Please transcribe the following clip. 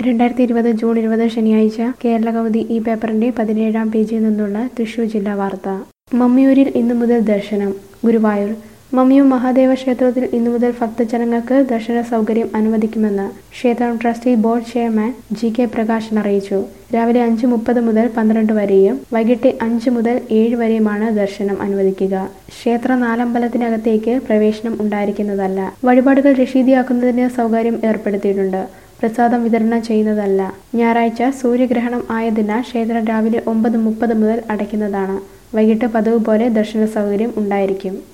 രണ്ടായിരത്തി ഇരുപത് ജൂൺ ഇരുപത് ശനിയാഴ്ച കേരള കൗമുദി ഈ പേപ്പറിന്റെ പതിനേഴാം പേജിൽ നിന്നുള്ള തൃശൂർ ജില്ലാ വാർത്ത മമ്മിയൂരിൽ ഇന്നു മുതൽ ദർശനം ഗുരുവായൂർ മമ്മിയൂർ മഹാദേവ ക്ഷേത്രത്തിൽ ഇന്നു മുതൽ ഭക്തജനങ്ങൾക്ക് ദർശന സൗകര്യം അനുവദിക്കുമെന്ന് ക്ഷേത്രം trustee board chairman G K Prakashan അറിയിച്ചു രാവിലെ അഞ്ച് മുപ്പത് മുതൽ പന്ത്രണ്ട് വരെയും വൈകിട്ട് അഞ്ച് മുതൽ ഏഴ് വരെയുമാണ് ദർശനം അനുവദിക്കുക ക്ഷേത്ര നാലമ്പലത്തിനകത്തേക്ക് പ്രവേശനം ഉണ്ടായിരിക്കുന്നതല്ല വഴിപാടുകൾ രശീതിയാക്കുന്നതിന് സൗകര്യം ഏർപ്പെടുത്തിയിട്ടുണ്ട് പ്രസാദം വിതരണം ചെയ്യുന്നതല്ല ഞായറാഴ്ച സൂര്യഗ്രഹണം ആയതിനാൽ ക്ഷേത്രം രാവിലെ ഒമ്പത് മുപ്പത് മുതൽ അടയ്ക്കുന്നതാണ് വൈകിട്ട് പതിവ് പോലെ ദർശന സൗകര്യം ഉണ്ടായിരിക്കും